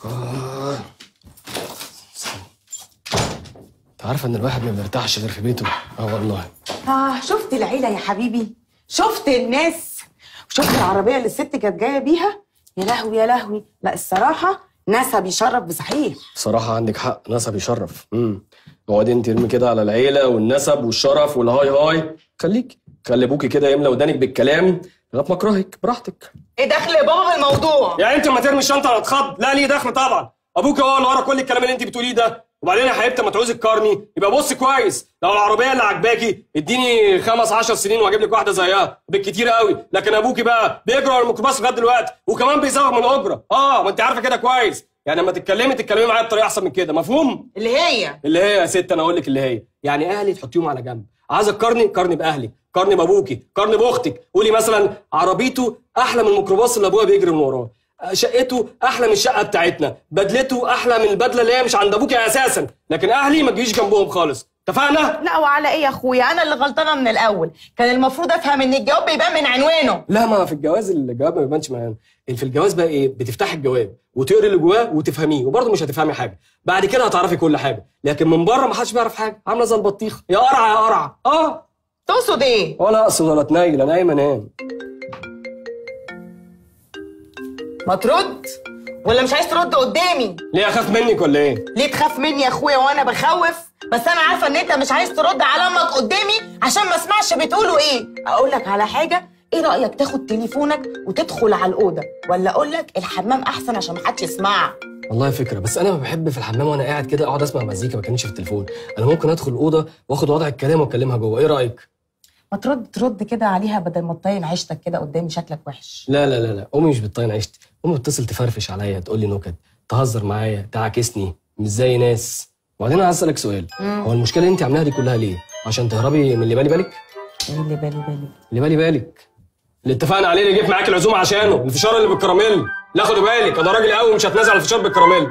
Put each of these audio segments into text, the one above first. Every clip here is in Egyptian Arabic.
آه. انت عارفه ان الواحد ما بيرتاحش غير في بيته اه والله اه شفت العيله يا حبيبي شفت الناس شفت العربيه اللي الست كانت جايه بيها يا لهوي يا لهوي لا الصراحه نسب يشرف بصحيح بصراحه عندك حق نسب يشرف امم اقعدي انت ارمي كده على العيله والنسب والشرف والهاي هاي خليك خلي ابوكي كده يملى ودانك بالكلام لغايه ما اكرهك براحتك ايه دخل يا بابا بالموضوع يعني انت ما ترمي الشنطه على اتخض لا ليه دخل طبعا ابوك هو اللي ورا كل الكلام اللي انت بتقوليه ده وبعدين يا حبيبتي ما تعوزي تقارني يبقى بص كويس لو العربيه اللي عجباكي اديني خمس عشر سنين واجيب لك واحده زيها بالكتير قوي لكن ابوكي بقى بيجري على الميكروباص لغايه دلوقتي وكمان بيزوغ من الاجره اه ما انت عارفه كده كويس يعني لما تتكلمي تتكلمي معايا بطريقه احسن من كده مفهوم اللي هي اللي هي يا ست انا اقول لك اللي هي يعني اهلي تحطيهم على جنب عايزه تقارني قارني باهلي قارني بابوكي قارني باختك قولي مثلا عربيته احلى من الميكروباص اللي ابويا بيجري من وراه شقته احلى من الشقه بتاعتنا بدلته احلى من البدله اللي هي مش عند ابوكي اساسا لكن اهلي ما تجيش جنبهم خالص اتفقنا لا وعلى ايه يا اخويا انا اللي غلطانه من الاول كان المفروض افهم ان الجواب بيبان من عنوانه لا ما في الجواز الجواب ما بيبانش معانا في الجواز بقى ايه بتفتحي الجواب وتقري اللي جواه وتفهميه وبرضه مش هتفهمي حاجه بعد كده هتعرفي كل حاجه لكن من بره ما حدش بيعرف حاجه عامله زي البطيخه يا قرعه يا قرعه اه تقصد ايه ولا اقصد ولا اتنيل انا قايم انام ما ترد ولا مش عايز ترد قدامي ليه اخاف منك ولا ايه ليه تخاف مني يا اخويا وانا بخوف بس انا عارفه ان انت مش عايز ترد على امك قدامي عشان ما اسمعش بتقولوا ايه اقول لك على حاجه ايه رايك تاخد تليفونك وتدخل على الاوضه ولا اقول لك الحمام احسن عشان محدش يسمعك والله فكره بس انا ما بحب في الحمام وانا قاعد كده اقعد اسمع مزيكا ما كانش في التليفون انا ممكن ادخل الاوضه واخد وضع الكلام واكلمها جوه ايه رايك ما ترد ترد كده عليها بدل ما تطين عيشتك كده قدامي شكلك وحش لا لا لا لا امي مش بتطين عيشتي امي بتتصل تفرفش عليا تقول لي نكت تهزر معايا تعاكسني مش زي ناس وبعدين انا عايز اسالك سؤال هو المشكله اللي انت عاملاها دي كلها ليه عشان تهربي من اللي بالي بالك ايه اللي بالي بالي اللي بالي بالك اللي اتفقنا عليه اللي جيت معاك العزومه عشانه الفشار اللي بالكراميل لا خدي بالك انا راجل قوي مش هتنازل على الفشار بالكراميل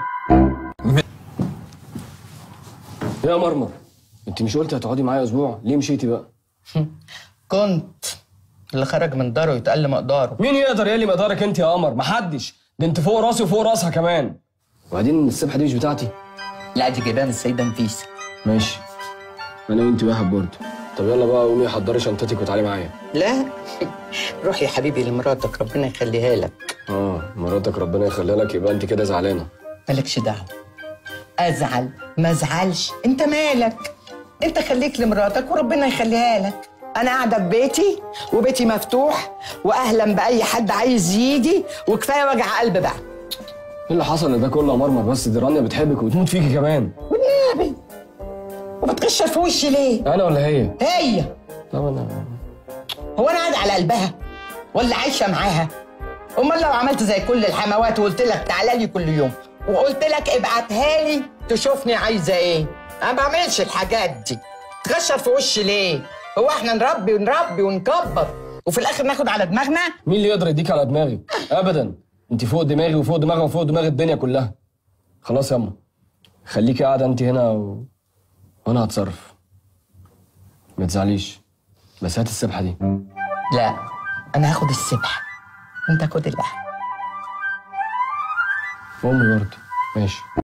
يا مرمر انت مش قلتي هتقعدي معايا اسبوع ليه مشيتي بقى كنت اللي خرج من داره يتقل مقداره مين يقدر يلي مقدارك انت يا قمر محدش ده انت فوق راسي وفوق راسها كمان وبعدين السبحه دي مش بتاعتي لا دي جايباها من السيده نفيسه ماشي انا وانت واحد برضه طب يلا بقى قومي حضري شنطتك وتعالي معايا لا روح يا حبيبي لمراتك ربنا يخليها لك اه مراتك ربنا يخليها لك يبقى انت كده زعلانه مالكش دعوه ازعل ما ازعلش انت مالك انت خليك لمراتك وربنا يخليها لك انا قاعده في بيتي وبيتي مفتوح واهلا باي حد عايز يجي وكفايه وجع قلب بقى ايه اللي حصل ده كله يا مرمر بس دي رانيا بتحبك وبتموت فيكي كمان والنبي وبتكشر في وشي ليه انا ولا هي هي طب انا هو انا قاعده على قلبها ولا عايشه معاها امال لو عملت زي كل الحموات وقلت لك تعالى لي كل يوم وقلت لك ابعتها لي تشوفني عايزه ايه انا ما بعملش الحاجات دي تكشر في وشي ليه هو احنا نربي ونربي ونكبر وفي الاخر ناخد على دماغنا مين اللي يقدر يديك على دماغي ابدا انت فوق دماغي وفوق دماغها وفوق دماغ الدنيا كلها خلاص ياما خليكي قاعده انت هنا و... وانا هتصرف ما تزعليش بس هات السبحه دي لا انا هاخد السبحه وانت خد اللحم امي برضه ماشي